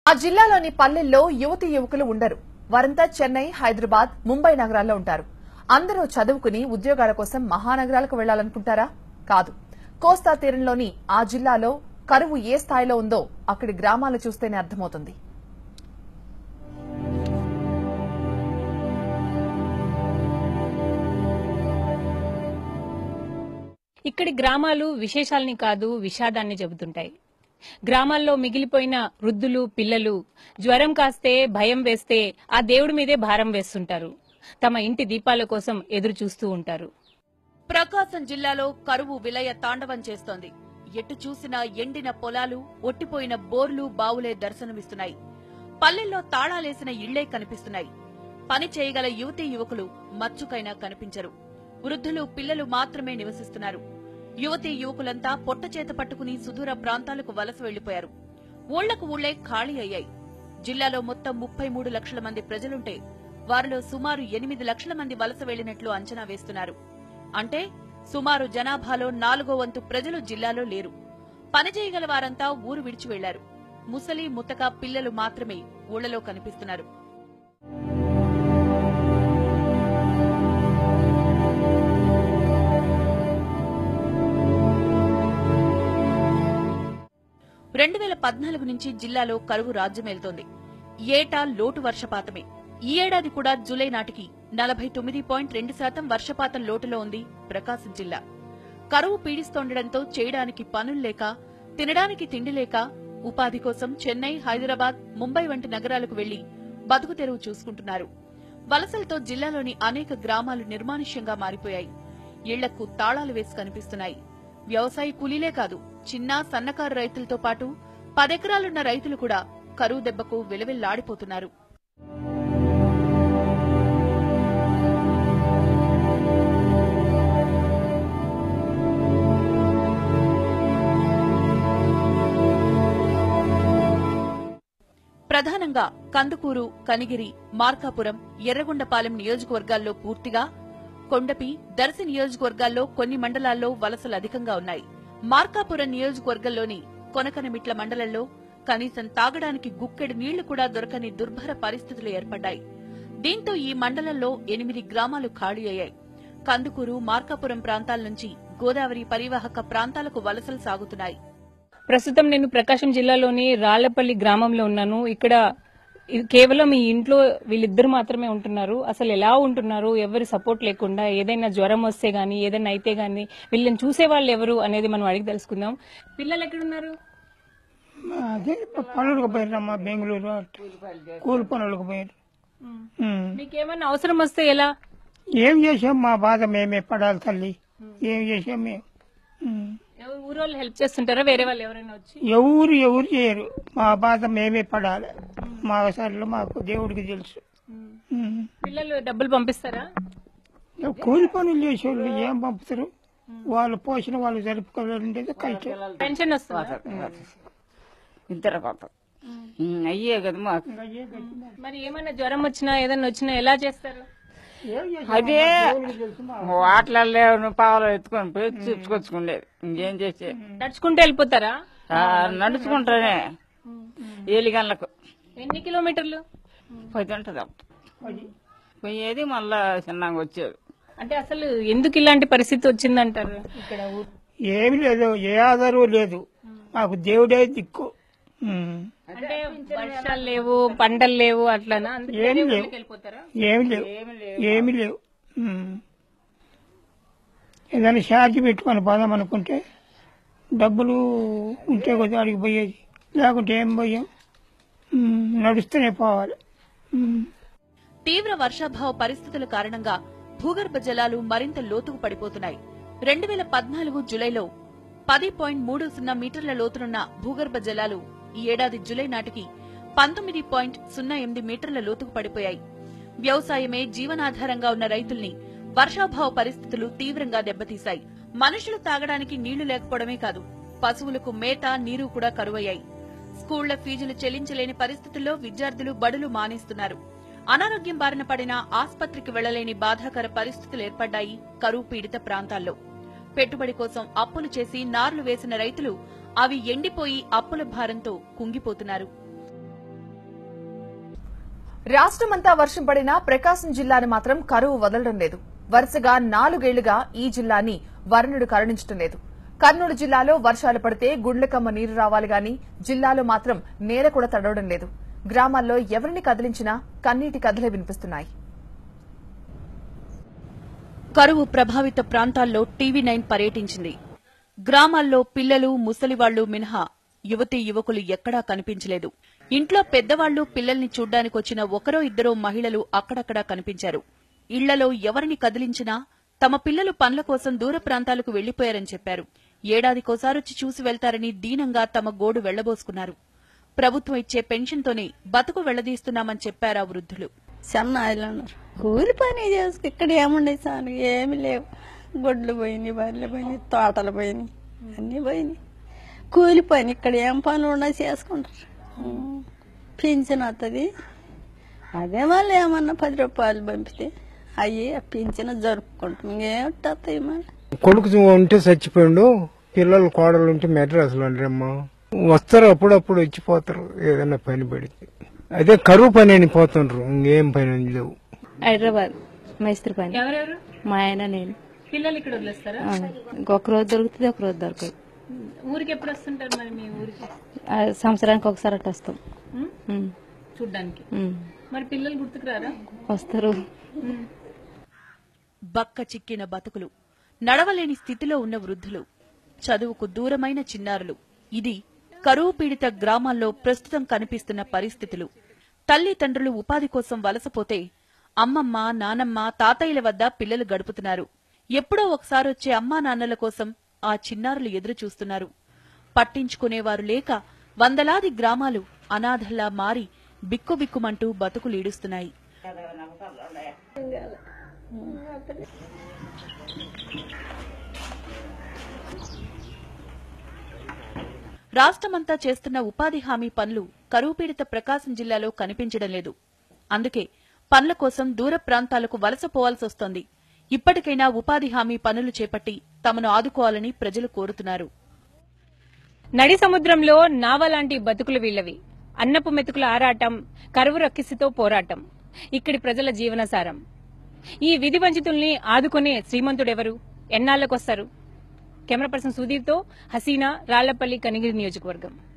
ఆ జిల్లాలోని పల్లెల్లో యువతి యువకులు ఉండరు వారంతా చెన్నై హైదరాబాద్ ముంబై నగరాల్లో ఉంటారు అందరూ చదువుకుని ఉద్యోగాల కోసం మహానగరాలకు వెళ్లాలనుకుంటారా కాదు కోస్తా తీరంలోని ఆ జిల్లాలో కరువు ఏ స్థాయిలో ఉందో అక్కడి గ్రామాలు చూస్తేనే అర్థమవుతుంది ఇక్కడి గ్రామాలు విశేషాల్ని కాదు విషాదాన్ని చెబుతుంటాయి గ్రామాల్లో మిగిలిపోయిన వృద్ధులు పిల్లలు జ్వరం కాస్తే భయం వేస్తే ఆ దేవుడి మీదే భారం వేస్తుంటారు తమ ఇంటి దీపాల కోసం ఎదురు చూస్తూ ఉంటారు ప్రకాశం జిల్లాలో కరువు విలయ తాండవం చేస్తోంది ఎటు చూసినా ఎండిన పొలాలు ఒట్టిపోయిన బోర్లు బావులే దర్శనమిస్తున్నాయి పల్లెల్లో తాళాలేసిన ఇళ్లే కనిపిస్తున్నాయి పని చేయగల యువతీ యువకులు మచ్చుకైనా కనిపించరు వృద్ధులు పిల్లలు మాత్రమే నివసిస్తున్నారు యువతీ యువకులంతా పొట్ట చేత పట్టుకుని సుదూర ప్రాంతాలకు వలస వెళ్లిపోయారు ఊళ్లకు ఊళ్లే ఖాళీ అయ్యాయి జిల్లాలో మొత్తం ముప్పై మూడు లక్షల మంది ప్రజలుంటే వారిలో సుమారు ఎనిమిది లక్షల మంది వలస వెళ్లినట్లు అంచనా వేస్తున్నారు అంటే సుమారు జనాభాలో నాలుగో వంతు ప్రజలు జిల్లాలో లేరు పని చేయగల వారంతా ఊరు విడిచి వెళ్లారు ముసలి ముతక పిల్లలు మాత్రమే ఊళ్ళలో కనిపిస్తున్నారు రెండు వేల పద్నాలుగు నుంచి జిల్లాలో కరువు రాజ్యమేలుతోంది ఏటా లోటు వర్షపాతమే ఈ ఏడాది కూడా జూలై నాటికి నలభై తొమ్మిది పాయింట్ రెండు శాతం వర్షపాతం లోటులో ఉంది ప్రకాశం జిల్లా కరువు పీడిస్తోండటంతో చేయడానికి పనులు లేక తినడానికి తిండి లేక ఉపాధి కోసం చెన్నై హైదరాబాద్ ముంబై వంటి నగరాలకు వెళ్లి బతుకు తెరువు చూసుకుంటున్నారు వలసలతో జిల్లాలోని అనేక గ్రామాలు నిర్మానుష్యంగా మారిపోయాయి ఇళ్లకు తాళాలు వేసి కనిపిస్తున్నాయి వ్యవసాయ కూలీలే కాదు చిన్న సన్నకారు రైతులతో పాటు పదెకరాలున్న రైతులు కూడా కరువు దెబ్బకు విలవిల్లాడిపోతున్నారు ప్రధానంగా కందుకూరు కనిగిరి మార్కాపురం ఎర్రగొండపాలెం నియోజకవర్గాల్లో పూర్తిగా కొండపి దర్శి నియోజకవర్గాల్లో కొన్ని మండలాల్లో వలసలు అధికంగా ఉన్నాయి మార్కాపురం నియోజకవర్గంలోని కొనకనమిట్ల మండలంలో కనీసం తాగడానికి గుక్కెడు నీళ్లు కూడా దొరకని దుర్భర పరిస్థితులు ఏర్పడ్డాయి దీంతో ఈ మండలంలో ఎనిమిది గ్రామాలు ఖాళీ అయ్యాయి కందుకూరు మార్కాపురం ప్రాంతాల నుంచి గోదావరి పరివాహక ప్రాంతాలకు వలసలు సాగుతున్నాయి ప్రస్తుతం నేను ప్రకాశం జిల్లాలోని రాళ్లపల్లి గ్రామంలో ఉన్నాను ఇక్కడ ఇది కేవలం ఈ ఇంట్లో వీళ్ళిద్దరు మాత్రమే ఉంటున్నారు అసలు ఎలా ఉంటున్నారు ఎవరి సపోర్ట్ లేకుండా ఏదైనా జ్వరం వస్తే గానీ ఏదైనా అయితే గానీ వీళ్ళని చూసే వాళ్ళు ఎవరు అనేది మనం అడిగి తెలుసుకుందాం పిల్లలు ఎక్కడున్నారు అదే పనులకు పోయినమ్మా బెంగళూరు అటు. కూలి పనులకు పోయారు ఉమ్. మీకేమైనా అవసరం వస్తే ఎలా ఏం చేసాం మా బాధ మేమే పడాలి తల్లి ఏం చేసాం మేము ఉమ్. ఎవరు ఊరోళ్ళు హెల్ప్ చేస్తుంటారా వేరే వాళ్ళు ఎవరైనా వచ్చి ఎవరు ఎవరు చేయరు మా బాధ మేమే పడాలి మా అవసరాలు మాకు దేవుడికి తెలుసు ఉమ్. పిల్లలు డబ్బులు పంపిస్తారా కూలి పనులు చేసేవాళ్ళు ఏం పంపుతారు వాళ్ళు పోషణ వాళ్ళు జరుపుకోవాలంటే కష్టం పెన్షన్ వస్తుందా ఇద్దరు పాప అయ్యే కదా మాకు మరి ఏమైనా జ్వరం వచ్చినా ఏదైనా వచ్చినా ఎలా చేస్తారు అదే వాటలలో పావులు ఎత్తుకొని పోయి చూసుకొచ్చుకునేది ఇంకేం చేసే నడుచుకుంటూ వెళ్ళిపోతారా ఆ, నడుచుకుంటానే ఏలి గంటలకు ఎన్ని కిలోమీటర్లు పది ఉంటుంది అప్పుడు పోయేది మళ్ళా చిన్నగా వచ్చేది అంటే అసలు ఎందుకు ఇలాంటి పరిస్థితి వచ్చిందంటారు ఇక్కడ ఊ- ఏమి లేదు ఏ ఆధారం లేదు మాకు దేవుడే దిక్కు ఉమ్. అంటే వర్షాలు లేవు పంటలు లేవు అట్లానా అందుకే ఏమి వేరే లేవు ఊర్లకు వెళ్ళిపోతారా ఏమి లేవు ఏమి లేవు ఉమ్. ఏదైనా ఛార్జ్ పెట్టుకొని పోదాం అనుకుంటే డబ్బులు ఉంటే కొద్దిగా అడిగి పోయేది లేకుంటే ఏం పోయాం ఉమ్, నడుస్తూనే పోవాలి ఉమ్. తీవ్ర వర్షాభావ పరిస్థితుల కారణంగా భూగర్భ జలాలు మరింత లోతుకు పడిపోతున్నాయి రెండు వేల పద్నాలుగు జులైలో పది పాయింట్ మూడు సున్నా మీటర్ల లోతునున్న భూగర్భ జలాలు ఈ ఏడాది జులై నాటికి పంతొమ్మిది పాయింట్ సున్నా ఎనిమిది మీటర్ల లోతుకు పడిపోయాయి వ్యవసాయమే జీవనాధారంగా ఉన్న రైతుల్ని వర్షాభావ పరిస్థితులు తీవ్రంగా దెబ్బతీశాయి మనుషులు తాగడానికి నీళ్లు లేకపోవడమే కాదు పశువులకు మేత నీరు కూడా కరువయ్యాయి స్కూళ్ల ఫీజులు చెల్లించలేని పరిస్థితుల్లో విద్యార్థులు బడులు మానేస్తున్నారు అనారోగ్యం బారిన పడిన ఆస్పత్రికి వెళ్లలేని బాధాకర పరిస్థితులు ఏర్పడ్డాయి కరువు పీడిత ప్రాంతాల్లో పెట్టుబడి కోసం అప్పులు చేసి నార్లు వేసిన రైతులు అవి ఎండిపోయి అప్పుల భారంతో కుంగిపోతున్నారు రాష్ట్రమంతా వర్షం పడినా ప్రకాశం జిల్లాని మాత్రం కరువు వదలడం లేదు వరుసగా నాలుగేళ్లుగా ఈ జిల్లాని వరుణుడు కరుణించడం లేదు కర్నూలు జిల్లాలో వర్షాలు పడితే గుండ్లకమ్మ నీరు రావాలి గాని జిల్లాలో మాత్రం నేల కూడా తడవడం లేదు గ్రామాల్లో ఎవరిని కదిలించినా కన్నీటి కథలే వినిపిస్తున్నాయి కరువు ప్రభావిత ప్రాంతాల్లో టీవీ నైన్ పర్యటించింది గ్రామాల్లో పిల్లలు ముసలివాళ్లు మినహా యువతీ యువకులు ఎక్కడా కనిపించలేదు ఇంట్లో పెద్దవాళ్లు పిల్లల్ని చూడ్డానికొచ్చిన ఒకరో ఇద్దరో మహిళలు అక్కడక్కడా కనిపించారు ఇళ్లలో ఎవరిని కదిలించినా తమ పిల్లలు పనుల కోసం దూర ప్రాంతాలకు వెళ్లిపోయారని చెప్పారు ఏడాదికోసారొచ్చి చూసి వెళ్తారని దీనంగా తమ గోడు వెళ్లబోసుకున్నారు ప్రభుత్వం ఇచ్చే పెన్షన్తోనే బతుకు వెళ్లదీస్తున్నామని చెప్పారు ఆ వృద్ధులు చెన్నైలో ఉన్నారు కూలి పని చేసుకు ఇక్కడ ఏముండే సార్ ఏమి లేవు గొడ్లు పోయినాయి బర్రెలు పోయినాయి తోటలు పోయినాయి అన్నీ పోయినాయి కూలి పని ఇక్కడ ఏం పని ఉన్నా చేసుకుంటారు ఉం. పింఛన్ వస్తుంది అదే వాళ్ళు ఏమన్నా పది రూపాయలు పంపితే అయ్యి ఆ పింఛన్ జరుపుకుంటాం ఇంకేమిటి మళ్ళీ కొడుకు ఉంటే చచ్చిపోయిండు పిల్లలు కోడలు ఉంటే మెడ్రాస్లో ఉండరమ్మా వస్తారు అప్పుడప్పుడు వచ్చిపోతారు ఏదైనా పని పడితే అదే కరువు పని అని పోతుండ్రు ఇంకేం పని అని లేవు హైదరాబాద్ మైస్త్రి పని ఎవరెవరు మా ఆయన నేను పిల్లలు ఇక్కడ వదిలేస్తారా ఆ, ఇంకొక రోజు దొరుకుతుంది ఒక రోజు దొరకదు ఊరికి ఎప్పుడు వస్తుంటారు మరి మీ ఊరికి ఆ, సంవత్సరానికి ఒకసారి అట్ట వస్తాం ఉమ్? ఉమ్, చూడ్డానికి ఉమ్. మరి పిల్లలు గుర్తుకురారా వస్తారు బక్క చిక్కిన బతుకులు నడవలేని స్థితిలో ఉన్న వృద్ధులు చదువుకు దూరమైన చిన్నారులు ఇది కరువు పీడిత గ్రామాల్లో ప్రస్తుతం కనిపిస్తున్న పరిస్థితులు తల్లిదండ్రులు ఉపాధి కోసం వలసపోతే అమ్మమ్మ నానమ్మ తాతయ్యల వద్ద పిల్లలు గడుపుతున్నారు ఎప్పుడో ఒకసారి వచ్చే అమ్మా నాన్నల కోసం ఆ చిన్నారులు ఎదురు చూస్తున్నారు పట్టించుకునేవారు లేక వందలాది గ్రామాలు అనాథల్లా మారి బిక్కుబిక్కుమంటూ బతుకులీడుస్తున్నాయి రాష్ట్రమంతా చేస్తున్న ఉపాధి హామీ పనులు కరువు పీడిత ప్రకాశం జిల్లాలో కనిపించడం లేదు అందుకే పనుల కోసం దూర ప్రాంతాలకు వలస పోవాల్సొస్తోంది ఇప్పటికైనా ఉపాధి హామీ పనులు చేపట్టి తమను ఆదుకోవాలని ప్రజలు కోరుతున్నారు నడి సముద్రంలో నావ లాంటి బతుకులు వీళ్ళవి అన్నపు మెతుకుల ఆరాటం కరువు రక్కిసితో పోరాటం ఇక్కడి ప్రజల జీవనసారం ఈ విధి వంచితుల్ని ఆదుకునే శ్రీమంతుడెవరు ఎన్నాళ్లకొస్తారు కెమెరా పర్సన్ సుధీర్తో హసీనా రాళ్లపల్లి కనిగిరి నియోజకవర్గం